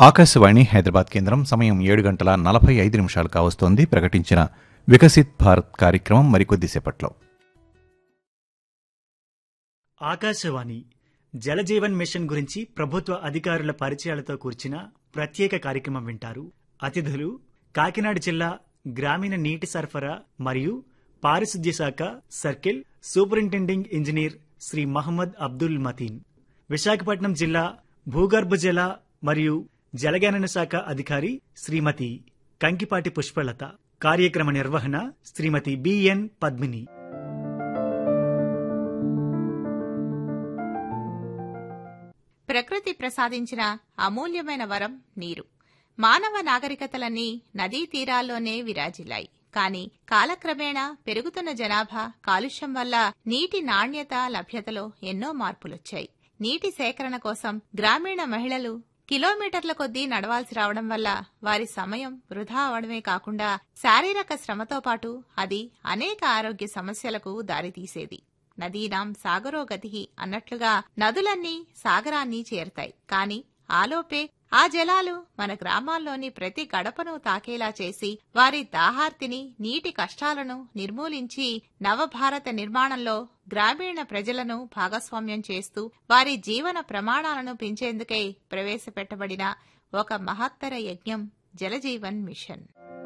ఆకాశవాణి హైదరాబాద్ కేంద్రం సమయం ఏడు గంటల నలభై ఐదు నిమిషాలు కావస్తోంది ప్రకటించిన వికసిత్ భారత్ కార్యక్రమం మరికొద్దిసేపట్లో ఆకాశవాణి జలజీవన్ మిషన్ గురించి ప్రభుత్వ అధికారుల పరిచయాలతో కూర్చిన ప్రత్యేక కార్యక్రమం వింటారు అతిథులు కాకినాడ జిల్లా గ్రామీణ నీటి సరఫరా మరియు పారిశుద్ధ్య శాఖ circle superintending engineer Shri Mohammed Abdul Mateen Visakhapatnam జిల్లా భూగర్భ జల మరియు జలగణన శాఖ అధికారి శ్రీమతి కంకిపాటి పుష్పలత కార్యక్రమ నిర్వహణ శ్రీమతి బిఎన్ పద్మిని ప్రకృతి ప్రసాదించిన అమూల్యమైన వరం నీరు మానవ నాగరికతలన్నీ నదీ తీరాల్లోనే విరాజిల్లాయి కానీ కాలక్రమేణా పెరుగుతున్న జనాభా కాలుష్యం వల్ల నీటి నాణ్యత లభ్యతలో ఎన్నో మార్పులొచ్చాయి నీటి సేకరణ కోసం గ్రామీణ మహిళలు కిలోమీటర్ల కొద్దీ నడవాల్సి రావడం వల్ల వారి సమయం వృధా అవడమే కాకుండా శారీరక శ్రమతో పాటు అది అనేక ఆరోగ్య సమస్యలకు దారితీసేది నదీనాం సాగరో గతిహి అన్నట్లుగా నదులన్నీ సాగరాన్ని చేరతాయి కాని ఆలోపే ఆ జలాలు మన గ్రామాల్లోని ప్రతి గడపను తాకేలా చేసి వారి దాహార్తిని నీటి కష్టాలను నిర్మూలించి నవభారత నిర్మాణంలో గ్రామీణ ప్రజలను భాగస్వామ్యం చేస్తూ వారి జీవన ప్రమాణాలను పెంచేందుకై ప్రవేశపెట్టబడిన ఒక మహత్తర యజ్ఞం జలజీవన్ మిషన్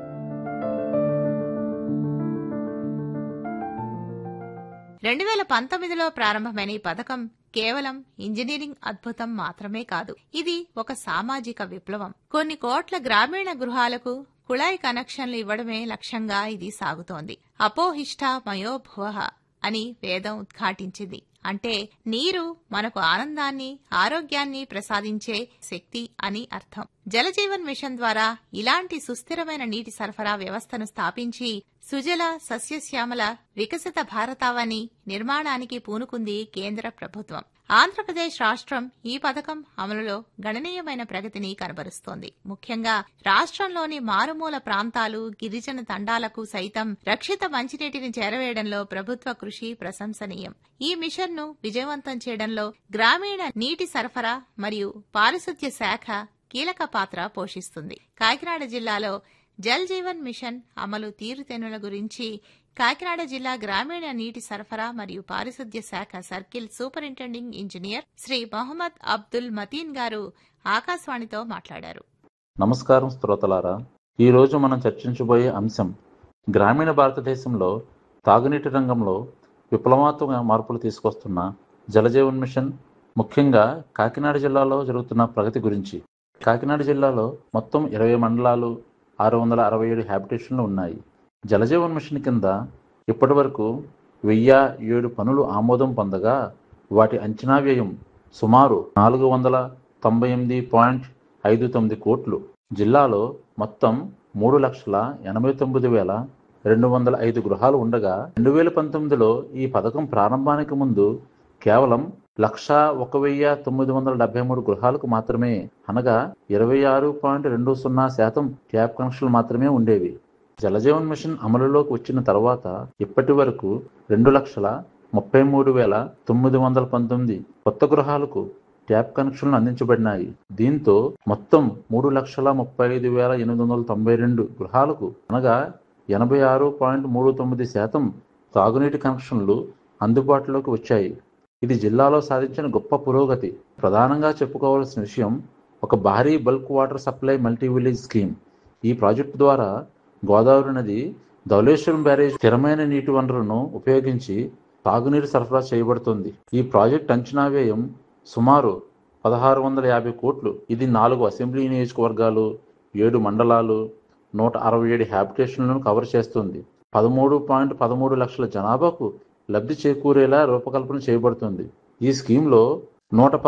రెండు వేల పంతొమ్మిదిలో ప్రారంభమైన ఈ పథకం కేవలం ఇంజనీరింగ్ అద్భుతం మాత్రమే కాదు ఇది ఒక సామాజిక విప్లవం కొన్ని కోట్ల గ్రామీణ గృహాలకు కుళాయి కనెక్షన్లు ఇవ్వడమే లక్ష్యంగా ఇది సాగుతోంది అపోహిష్ట మయోభువ అని వేదం ఉద్ఘాటించింది అంటే నీరు మనకు ఆనందాన్ని ఆరోగ్యాన్ని ప్రసాదించే శక్తి అని అర్థం జలజీవన్ మిషన్ ద్వారా ఇలాంటి సుస్థిరమైన నీటి సరఫరా వ్యవస్థను స్థాపించి సుజల సస్యశ్యామల వికసిత భారతావని నిర్మాణానికి పూనుకుంది కేంద్ర ప్రభుత్వం ఆంధ్రప్రదేశ్ రాష్ట్రం ఈ పథకం అమలులో గణనీయమైన ప్రగతిని కనబరుస్తోంది ముఖ్యంగా రాష్ట్రంలోని మారుమూల ప్రాంతాలు గిరిజన తండాలకు సైతం రక్షిత మంచినీటిని చేరవేయడంలో ప్రభుత్వ కృషి ప్రశంసనీయం ఈ మిషన్ ను విజయవంతం చేయడంలో గ్రామీణ నీటి సరఫరా మరియు పారిశుద్ధ్య శాఖ కీలక పాత్ర పోషిస్తుంది కాకినాడ జిల్లాలో జల్ జీవన్ మిషన్ అమలు తీరుతెన్నుల గురించి కాకినాడ జిల్లా గ్రామీణ నీటి సరఫరా మరియు పారిశుద్ధ్య శాఖ circle superintending engineer Shri Mohammed Abdul Mateen గారు ఆకాశవాణితో మాట్లాడారు నమస్కారం శ్రోతలారా ఈరోజు మనం చర్చించబోయే అంశం గ్రామీణ భారతదేశంలో తాగునీటి రంగంలో విప్లవాత్మక మార్పులు తీసుకొస్తున్న జలజీవన్ మిషన్ ముఖ్యంగా కాకినాడ జిల్లాలో జరుగుతున్న ప్రగతి గురించి కాకినాడ జిల్లాలో మొత్తం ఇరవై మండలాలు ఆరు వందల అరవై ఏడు హ్యాబిటేషన్లు ఉన్నాయి జలజీవన్ మిషన్ కింద ఇప్పటి వరకు వెయ్యి ఏడు పనులు ఆమోదం పొందగా వాటి అంచనా వ్యయం సుమారు నాలుగు వందల తొంభై ఎనిమిది పాయింట్ ఐదు తొమ్మిది కోట్లు జిల్లాలో మొత్తం మూడు లక్షల ఎనభై తొమ్మిది వేల రెండు వందల ఐదు గృహాలు ఉండగా రెండు వేల పంతొమ్మిదిలో ఈ పథకం ప్రారంభానికి ముందు కేవలం లక్ష ఒక వెయ్యి తొమ్మిది వందల డెబ్బై మూడు గృహాలకు మాత్రమే అనగా ఇరవై ఆరు పాయింట్ రెండు సున్నా శాతం ట్యాప్ కనెక్షన్లు మాత్రమే ఉండేవి జలజీవన్ మిషన్ అమలులోకి వచ్చిన తర్వాత ఇప్పటి వరకు రెండు లక్షల ముప్పై మూడు వేల తొమ్మిది వందల పంతొమ్మిది కొత్త గృహాలకు ట్యాప్ కనెక్షన్లు అందించబడినాయి దీంతో మొత్తం మూడు లక్షల ముప్పై ఐదు వేల ఎనిమిది వందల తొంభై రెండు గృహాలకు అనగా ఎనభై ఆరు పాయింట్ మూడు తొమ్మిది శాతం తాగునీటి కనెక్షన్లు అందుబాటులోకి వచ్చాయి ఇది జిల్లాలో సాధించిన గొప్ప పురోగతి ప్రధానంగా చెప్పుకోవాల్సిన విషయం ఒక భారీ bulk water supply multi village scheme ఈ ప్రాజెక్టు ద్వారా గోదావరి నది ధవళేశ్వరం బ్యారేజ్ స్థిరమైన నీటి వనరులను ఉపయోగించి తాగునీరు సరఫరా చేయబడుతుంది ఈ ప్రాజెక్ట్ అంచనా వ్యయం సుమారు పదహారు వందల యాభై కోట్లు ఇది నాలుగు అసెంబ్లీ నియోజకవర్గాలు ఏడు మండలాలు నూట అరవై ఏడు హ్యాబిటేషన్లను కవర్ చేస్తుంది పదమూడు పాయింట్ పదమూడు లక్షల జనాభాకు లబ్ధి చేకూరేలా రూపకల్పన చేయబడుతుంది ఈ స్కీమ్లో నూట